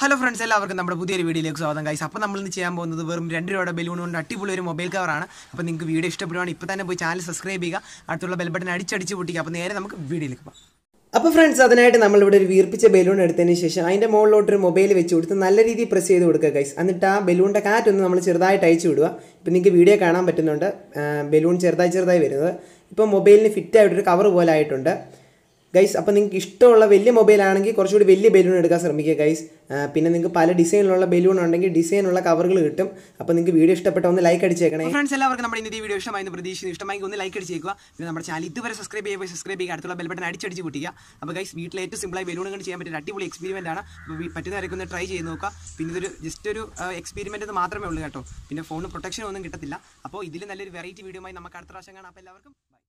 hello friends എല്ലാവർക്കും നമ്മുടെ പുതിയൊരു വീഡിയോയിലേക്ക് സ്വാഗതം ഗൈസ് അപ്പോൾ നമ്മൾ ഇന്ന് ചെയ്യാൻ പോകുന്നത് വെറും രണ്ട് രൂപയുടെ ബലൂൺ കൊണ്ട് അടിപൊളി ഒരു മൊബൈൽ കവറാണ് അപ്പോൾ നിങ്ങൾക്ക് വീഡിയോ ഇഷ്ടപ്പെടുവാണെങ്കിൽ ഇപ്പോൾ തന്നെ പോയി ചാനൽ സബ്സ്ക്രൈബ് ചെയ്യുക അടുത്തുള്ള ബെൽ ബട്ടൺ അടിച്ചടിച്ച് പൊട്ടിക്കുക അപ്പോൾ നേരെ നമുക്ക് വീഡിയോയിലേക്ക് പോകാം അപ്പോൾ ഫ്രണ്ട്സ് അതിനായിട്ട് നമ്മളിവിടെ ഒരു വീർപ്പിച്ച ബലൂൺ എടുത്തതിന് ശേഷം അതിൻ്റെ മുകളിലോട്ട് ഒരു മൊബൈൽ വെച്ച് കൊടുത്ത് നല്ല രീതിയിൽ പ്രസ് ചെയ്ത് കൊടുക്കുക ഗൈസ് എന്നിട്ട് ആ ബലൂണിൻ്റെ കാറ്റൊന്ന് നമ്മൾ ചെറുതായിട്ട് അയച്ചു വിടുക ഇപ്പം നിങ്ങൾക്ക് വീഡിയോ കാണാൻ പറ്റുന്നുണ്ട് ബലൂൺ ചെറുതായി ചെറുതായി വരുന്നത് ഇപ്പോൾ മൊബൈലിന് ഫിറ്റ് ആയിട്ടൊരു കവർ പോലെ ആയിട്ടുണ്ട് ഗൈസ് അപ്പോൾ നിങ്ങൾക്ക് ഇഷ്ടമുള്ള വലിയ മൊബൈൽ ആണെങ്കിൽ കുറച്ചുകൂടി വലിയ ബലൂൺ എടുക്കാൻ ശ്രമിക്കുക ഗൈസ് പിന്നെ നിങ്ങൾക്ക് പല ഡിസൈനിലുള്ള ബലൂൺ ഉണ്ടെങ്കിൽ ഡിസൈനുള്ള കവറുകൾ കിട്ടും അപ്പോൾ നിങ്ങൾക്ക് വീഡിയോ ഇഷ്ടപ്പെട്ട ഒന്ന് ലൈക്ക് അടിച്ചേക്കണേ ഫ്രണ്ട്സ് എല്ലാവർക്കും നമ്മുടെ ഇന്നത്തെ വീഡിയോ ഇഷ്ടമായി പ്രതീക്ഷിക്കുന്നു ഇഷ്ടമായി ഒന്ന് ലൈക്ക് അടിച്ചേക്കുക പിന്നെ നമ്മുടെ ചാനൽ ഇതുവരെ സബ്സ്ക്രൈബ് ചെയ്യുക സബ്സ്ക്രൈബ് ചെയ്യുക അടുത്തുള്ള ബെൽ ബട്ടൺ അടിച്ചടിച്ച് പൊട്ടിക്കുക അപ്പോൾ ഗൈസ് വീട്ടിൽ ഏറ്റവും സിമ്പിളായി ബലൂൺ കൊണ്ട് ചെയ്യാൻ പറ്റിയ ഒരു അടിപൊളി എക്സ്പീരിമെൻ്റ് ആണ് അപ്പോൾ വീ- പറ്റുന്നവരൊക്കെ ഒന്ന് ട്രൈ ചെയ്ത് നോക്കുക പിന്നെ ഇതൊരു ജസ്റ്റ് ഒരു എക്സ്പീരിമെൻ്റ് എന്ന് മാത്രമേ ഉള്ളൂ കേട്ടോ പിന്നെ ഫോണിന് പ്രൊട്ടക്ഷൻ ഒന്നും കിട്ടത്തില്ല അപ്പോൾ ഇതിൽ നല്ലൊരു വെറൈറ്റി വീഡിയോ നമുക്ക് അടുത്ത പ്രാവശ്യം കാണാം അപ്പോൾ എല്ലാവർക്കും